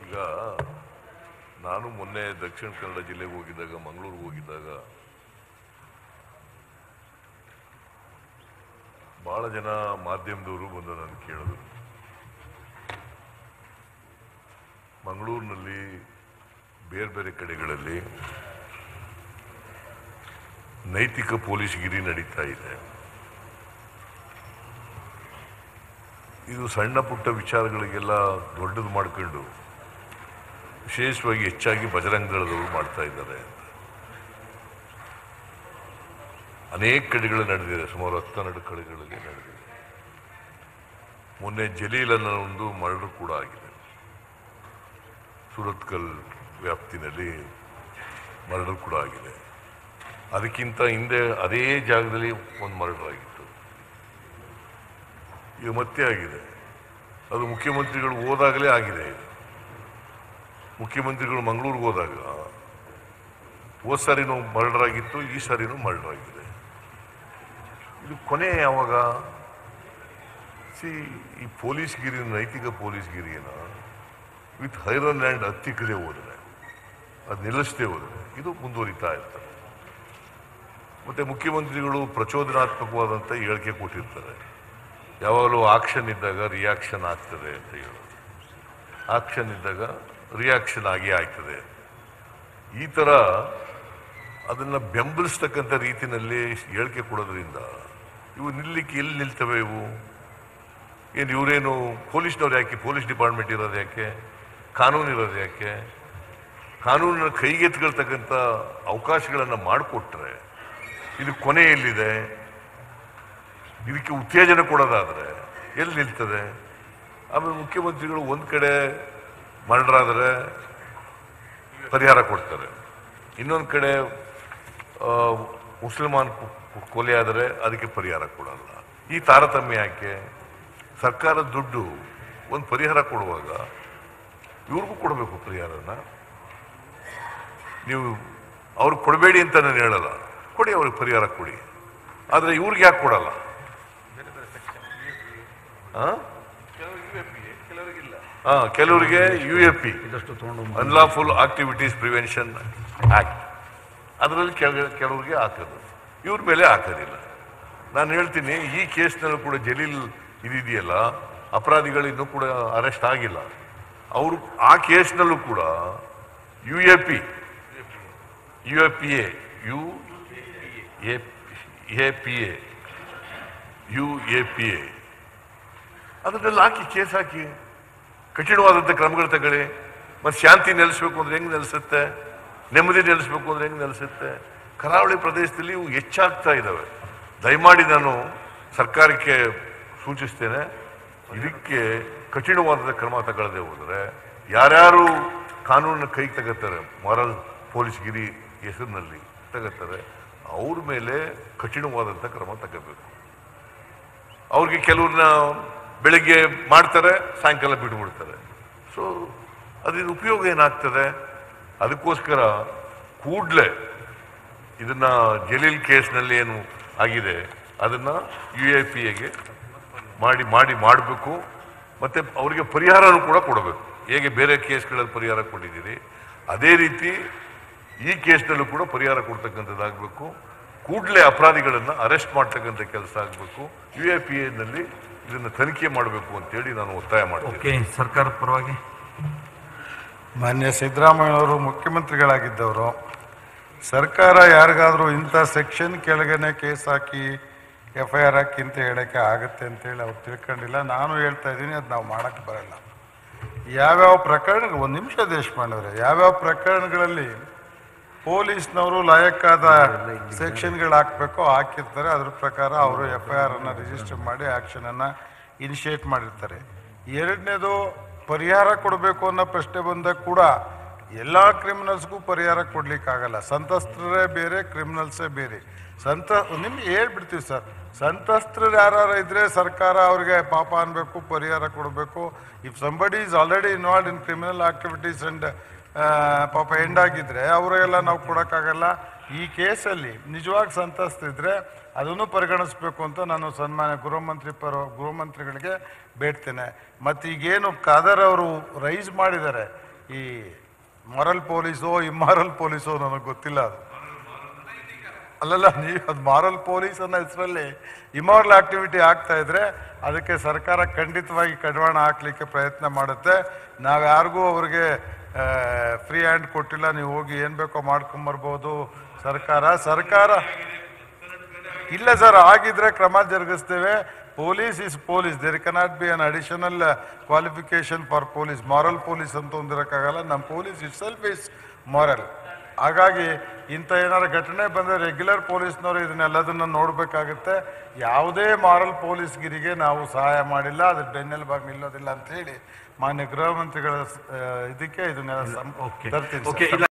ಈಗ ನಾನು ಮೊನ್ನೆ ದಕ್ಷಿಣ ಕನ್ನಡ ಜಿಲ್ಲೆಗೆ ಹೋಗಿದ್ದಾಗ ಮಂಗಳೂರಿಗೆ ಹೋಗಿದ್ದಾಗ ಬಹಳ ಜನ ಮಾಧ್ಯಮದವರು ಬಂದು ನಾನು ಕೇಳಿದ್ರು ಮಂಗಳೂರಿನಲ್ಲಿ ಬೇರೆ ಬೇರೆ ಕಡೆಗಳಲ್ಲಿ ನೈತಿಕ ಪೊಲೀಸ್ಗಿರಿ ನಡೀತಾ ಇದೆ ಇದು ಸಣ್ಣ ಪುಟ್ಟ ವಿಚಾರಗಳಿಗೆಲ್ಲ ದೊಡ್ಡದು ಮಾಡ್ಕೊಂಡು ವಿಶೇಷವಾಗಿ ಹೆಚ್ಚಾಗಿ ಬಜರಂಗ ದಳದವರು ಮಾಡ್ತಾ ಇದ್ದಾರೆ ಅಂತ ಅನೇಕ ಕಡೆಗಳು ನಡೆದಿದೆ ಸುಮಾರು ಹತ್ತೆರಡು ಕಡೆಗಳಲ್ಲಿ ನಡೆದಿದೆ ಮೊನ್ನೆ ಜಲೀಲನ್ನ ಒಂದು ಮರ್ಡರ್ ಕೂಡ ಆಗಿದೆ ಸುರತ್ಕಲ್ ವ್ಯಾಪ್ತಿನಲ್ಲಿ ಮರ್ಡರ್ ಕೂಡ ಆಗಿದೆ ಅದಕ್ಕಿಂತ ಹಿಂದೆ ಅದೇ ಜಾಗದಲ್ಲಿ ಒಂದು ಮರ್ಡರ್ ಆಗಿತ್ತು ಈಗ ಮತ್ತೆ ಆಗಿದೆ ಅದು ಮುಖ್ಯಮಂತ್ರಿಗಳು ಹೋದಾಗಲೇ ಆಗಿದೆ ಇದು ಮುಖ್ಯಮಂತ್ರಿಗಳು ಮಂಗಳೂರಿಗೆ ಹೋದಾಗ ಹೋದ ಸಾರಿನೂ ಮರ್ಡರ್ ಆಗಿತ್ತು ಈ ಸಾರಿನೂ ಮರ್ಡರ್ ಆಗಿದೆ ಇದು ಕೊನೆ ಯಾವಾಗ ಸಿ ಈ ಪೊಲೀಸ್ಗಿರಿ ನೈತಿಕ ಪೊಲೀಸ್ಗಿರಿಯನ್ನ ವಿತ್ ಹೈರನ್ ಆ್ಯಂಡ್ ಹತ್ತಿಕ್ಕದೆ ಹೋದರೆ ಅದು ನಿಲ್ಲಿಸದೆ ಹೋದರೆ ಇದು ಮುಂದುವರಿತಾ ಇರ್ತದೆ ಮತ್ತೆ ಮುಖ್ಯಮಂತ್ರಿಗಳು ಪ್ರಚೋದನಾತ್ಮಕವಾದಂಥ ಹೇಳಿಕೆ ಕೊಟ್ಟಿರ್ತಾರೆ ಯಾವಾಗಲೂ ಆಕ್ಷನ್ ಇದ್ದಾಗ ರಿಯಾಕ್ಷನ್ ಆಗ್ತದೆ ಅಂತ ಹೇಳೋದು ಆಕ್ಷನ್ ಇದ್ದಾಗ ರಿಯಾಕ್ಷನ್ ಆಗೇ ಆಗ್ತದೆ ಈ ಥರ ಅದನ್ನು ಬೆಂಬಲಿಸ್ತಕ್ಕಂಥ ರೀತಿಯಲ್ಲಿ ಹೇಳಿಕೆ ಕೊಡೋದ್ರಿಂದ ಇವು ನಿಲ್ಲಕ್ಕೆ ಎಲ್ಲಿ ನಿಲ್ತವೆ ಇವು ಏನು ಇವರೇನು ಪೊಲೀಸ್ನವ್ರು ಯಾಕೆ ಪೊಲೀಸ್ ಡಿಪಾರ್ಟ್ಮೆಂಟ್ ಇರೋದು ಯಾಕೆ ಕಾನೂನು ಇರೋದು ಯಾಕೆ ಕಾನೂನಿನ ಕೈಗೆತ್ಕೊಳ್ತಕ್ಕಂಥ ಅವಕಾಶಗಳನ್ನು ಮಾಡಿಕೊಟ್ರೆ ಇದು ಕೊನೆ ಎಲ್ಲಿದೆ ಇದಕ್ಕೆ ಉತ್ತೇಜನ ಕೊಡೋದಾದರೆ ಎಲ್ಲಿ ನಿಲ್ತದೆ ಆಮೇಲೆ ಮುಖ್ಯಮಂತ್ರಿಗಳು ಒಂದು ಕಡೆ ಮರ್ಡರ್ ಆದರೆ ಪರಿಹಾರ ಕೊಡ್ತಾರೆ ಇನ್ನೊಂದು ಕಡೆ ಆ, ಮುಸಲ್ಮಾನ್ ಕು- ಕು- ಕೊಲೆ ಆದರೆ ಅದಕ್ಕೆ ಪರಿಹಾರ ಕೊಡಲ್ಲ ಈ ತಾರತಮ್ಯ ಯಾಕೆ ಸರ್ಕಾರದ ದುಡ್ಡು ಒಂದು ಪರಿಹಾರ ಕೊಡುವಾಗ ಇವ್ರಿಗೂ ಕೊಡಬೇಕು ಪರಿಹಾರನ ನೀವು ಅವ್ರಿಗೆ ಕೊಡಬೇಡಿ ಅಂತ ನಾನು ಹೇಳಲ್ಲ ಕೊಡಿ ಅವ್ರಿಗೆ ಪರಿಹಾರ ಕೊಡಿ ಆದರೆ ಇವ್ರಿಗೆ ಯಾಕೆ ಕೊಡಲ್ಲ ಆ? ಆ, ಕೆಲವರಿಗೆ ಯು ಎ ಪಿ ಇದಷ್ಟು ತಗೊಂಡು ಅನ್ಲಾಫುಲ್ ಆಕ್ಟಿವಿಟೀಸ್ ಪ್ರಿವೆನ್ಷನ್ ಆಕ್ಟ್ ಅದರಲ್ಲಿ ಕೆಲ ಕೆಲವರಿಗೆ ಹಾಕೋದು ಇವ್ರ ಮೇಲೆ ಹಾಕೋದಿಲ್ಲ ನಾನು ಹೇಳ್ತೀನಿ ಈ ಕೇಸ್ನಲ್ಲೂ ಕೂಡ ಜಲೀಲ್ ಇದಿದೆಯಲ್ಲ ಅಪರಾಧಿಗಳು ಇನ್ನೂ ಕೂಡ ಅರೆಸ್ಟ್ ಆಗಿಲ್ಲ ಅವರು ಆ ಕೇಸ್ನಲ್ಲೂ ಕೂಡ U A P U A P A U A P A U A P A ಅದನ್ನೆಲ್ಲ ಹಾಕಿ ಕೇಸ್ ಹಾಕಿ ಕಠಿಣವಾದಂಥ ಕ್ರಮಗಳು ತಗೊಳ್ಳಿ ಮತ್ತು ಶಾಂತಿ ನೆಲೆಸ್ಬೇಕು ಅಂದ್ರೆ ಹೆಂಗೆ ನೆಲೆಸುತ್ತೆ ನೆಮ್ಮದಿ ನೆಲೆಸ್ಬೇಕು ಅಂದ್ರೆ ಹೆಂಗೆ ನೆಲೆಸುತ್ತೆ ಕರಾವಳಿ ಪ್ರದೇಶದಲ್ಲಿ ಇವು ಹೆಚ್ಚಾಗ್ತಾ ಇದ್ದಾವೆ ದಯಮಾಡಿ ನಾನು ಸರ್ಕಾರಕ್ಕೆ ಸೂಚಿಸ್ತೇನೆ ಇದಕ್ಕೆ ಕಠಿಣವಾದ ಕ್ರಮ ತಗೊಳ್ಳದೆ ಹೋದರೆ ಯಾರ್ಯಾರು ಕಾನೂನನ್ನ ಕೈಗೆ ತಗೋತಾರೆ ಮಾರಲ್ ಪೊಲೀಸ್ಗಿರಿ ಹೆಸರಿನಲ್ಲಿ ತಗೋತಾರೆ ಅವ್ರ ಮೇಲೆ ಕಠಿಣವಾದಂಥ ಕ್ರಮ ತಗೋಬೇಕು ಅವ್ರಿಗೆ ಕೆಲವ್ರನ್ನ ಬೆಳಿಗ್ಗೆ ಮಾಡ್ತಾರೆ ಸಾಯಂಕಾಲ ಬಿಟ್ಬಿಡ್ತಾರೆ ಸೊ ಅದ್ರಿಂದ ಉಪಯೋಗ ಏನಾಗ್ತದೆ ಅದಕ್ಕೋಸ್ಕರ ಕೂಡಲೇ ಇದನ್ನ ಜಲೀಲ್ ಕೇಸ್ನಲ್ಲಿ ಏನು ಆಗಿದೆ ಅದನ್ನ ಯು ಎ ಪಿ ಎಗೆ ಮಾಡಿ ಮಾಡಿ ಮಾಡಬೇಕು ಮತ್ತೆ ಅವರಿಗೆ ಪರಿಹಾರನೂ ಕೂಡ ಕೊಡಬೇಕು ಹೇಗೆ ಬೇರೆ ಕೇಸ್ಗಳಲ್ಲಿ ಪರಿಹಾರ ಕೊಟ್ಟಿದ್ದೀರಿ ಅದೇ ರೀತಿ ಈ ಕೇಸ್ನಲ್ಲೂ ಕೂಡ ಪರಿಹಾರ ಕೊಡ್ತಕ್ಕಂಥದ್ದಾಗಬೇಕು ಕೂಡಲೇ ಅಪರಾಧಿಗಳನ್ನು ಅರೆಸ್ಟ್ ಮಾಡ್ತಕ್ಕಂಥ ಕೆಲಸ ಆಗಬೇಕು ಯು ಎ ಪಿ ಎನಲ್ಲಿ ಇದನ್ನು ತನಿಖೆ ಮಾಡಬೇಕು ಅಂತೇಳಿ ನಾನು ಒತ್ತಾಯ ಮಾಡ್ತೀನಿ ಓಕೆ ಸರ್ಕಾರದ ಪರವಾಗಿ ಮಾನ್ಯ ಸಿದ್ದರಾಮಯ್ಯವರು ಮುಖ್ಯಮಂತ್ರಿಗಳಾಗಿದ್ದವರು ಸರ್ಕಾರ ಯಾರಿಗಾದರೂ ಇಂಥ ಸೆಕ್ಷನ್ ಕೆಳಗನೆ ಕೇಸ್ ಹಾಕಿ ಎಫ್ ಐ ಆರ್ ಹಾಕಿ ಅಂತ ಹೇಳೋಕ್ಕೆ ಆಗುತ್ತೆ ಅಂತೇಳಿ ಅವ್ರು ತಿಳ್ಕೊಂಡಿಲ್ಲ ನಾನು ಹೇಳ್ತಾ ಇದ್ದೀನಿ ಅದು ನಾವು ಮಾಡೋಕ್ಕೆ ಬರಲ್ಲ ಯಾವ್ಯಾವ ಪ್ರಕರಣ ಒಂದು ನಿಮಿಷ ದೇಶಪಾಂಡವ್ರೆ ಯಾವ್ಯಾವ ಪ್ರಕರಣಗಳಲ್ಲಿ ಪೊಲೀಸ್ನವರು ಲಾಯಕ್ಕಾದ ಸೆಕ್ಷನ್ಗಳು ಹಾಕಬೇಕೋ ಹಾಕಿರ್ತಾರೆ ಅದ್ರ ಪ್ರಕಾರ ಅವರು ಎಫ್ ಐ ಆರನ್ನು ರಿಜಿಸ್ಟರ್ ಮಾಡಿ ಆ್ಯಕ್ಷನನ್ನು ಇನಿಷಿಯೇಟ್ ಮಾಡಿರ್ತಾರೆ ಎರಡನೇದು ಪರಿಹಾರ ಕೊಡಬೇಕು ಅನ್ನೋ ಪ್ರಶ್ನೆ ಬಂದಾಗ ಕೂಡ ಎಲ್ಲ ಕ್ರಿಮಿನಲ್ಸ್ಗೂ ಪರಿಹಾರ ಕೊಡ್ಲಿಕ್ಕಾಗಲ್ಲ ಸಂತ್ರಸ್ತರೇ ಬೇರೆ ಕ್ರಿಮಿನಲ್ಸೇ ಬೇರೆ ಸಂತ ನಿಮ್ಗೆ ಹೇಳ್ಬಿಡ್ತೀವಿ ಸರ್ ಸಂತ್ರಸ್ತರು ಯಾರು ಇದ್ರೆ ಸರ್ಕಾರ ಅವ್ರಿಗೆ ಪಾಪ ಅನ್ಬೇಕು ಪರಿಹಾರ ಕೊಡಬೇಕು if somebody is already involve in criminal activities and ಪಾಪ ಎಂಡ್ ಆಗಿದ್ರೆ ಅವರಿಗೆಲ್ಲ ನಾವು ಕೊಡೋಕ್ಕಾಗಲ್ಲ ಈ ಕೇಸಲ್ಲಿ ನಿಜವಾಗಿ ಸಂತಸ್ತಿದ್ರೆ ಅದನ್ನು ಪರಿಗಣಿಸ್ಬೇಕು ಅಂತ ನಾನು ಸನ್ಮಾನ್ಯ ಗೃಹಮಂತ್ರಿ ಪರ ಗೃಹಮಂತ್ರಿಗಳಿಗೆ ಬೇಡ್ತೇನೆ ಮತ್ತು ಈಗೇನು ಖಾದರ್ ಅವರು ರೈಸ್ ಮಾಡಿದ್ದಾರೆ ಈ ಮಾರಲ್ ಪೊಲೀಸೋ ಇಮ್ಮಾರಲ್ ಪೊಲೀಸೋ ನನಗೆ ಗೊತ್ತಿಲ್ಲ ಅದು ಅಲ್ಲಲ್ಲ ನೀವು ಅದು ಮಾರಲ್ ಪೊಲೀಸ್ ಅನ್ನೋ ಹೆಸರಲ್ಲಿ ಇಮಾರಲ್ ಆಕ್ಟಿವಿಟಿ ಆಗ್ತಾ ಇದ್ರೆ ಅದಕ್ಕೆ ಸರ್ಕಾರ ಖಂಡಿತವಾಗಿ ಕಡಿವಾಣ ಹಾಕ್ಲಿಕ್ಕೆ ಪ್ರಯತ್ನ ಮಾಡುತ್ತೆ ನಾವು ಯಾರಿಗೂ ಅವ್ರಿಗೆ ಫ್ರೀ ಹ್ಯಾಂಡ್ ಕೊಟ್ಟಿಲ್ಲ ನೀವು ಹೋಗಿ ಏನು ಬೇಕೋ ಮಾಡ್ಕೊಂಬರ್ಬೋದು ಸರ್ಕಾರ ಸರ್ಕಾರ ಇಲ್ಲ ಸರ್ ಆಗಿದ್ರೆ ಕ್ರಮ ಜರುಗಿಸ್ತೇವೆ police is police there cannot be an additional qualification for police moral police ಅಂತ ಒಂದಿರಕ್ಕಾಗಲ್ಲ ನಮ್ಮ police itself is moral ಹಾಗಾಗಿ ಇಂಥ ಏನಾದ್ರು ಘಟನೆ ಬಂದರೆ ರೆಗ್ಯುಲರ್ ಪೊಲೀಸ್ನವರು ಇದನ್ನೆಲ್ಲದನ್ನ ನೋಡಬೇಕಾಗುತ್ತೆ ಯಾವುದೇ ಮಾರಲ್ ಪೊಲೀಸ್ಗಿರಿಗೆ ನಾವು ಸಹಾಯ ಮಾಡಿಲ್ಲ ಅದು ಬೆನ್ನೆಲುಬಾಗಿ ನಿಲ್ಲೋದಿಲ್ಲ ಅಂತ ಹೇಳಿ ಮಾನ್ಯ ಗೃಹ ಮಂತ್ರಿಗಳ ಆ, ಇದಕ್ಕೆ ಇದನ್ನೆಲ್ಲ ಸಂ- ಓಕೆ ತರ್ತೀನಿ ಸರ್. ಓಕೆ ಇಲ್ಲ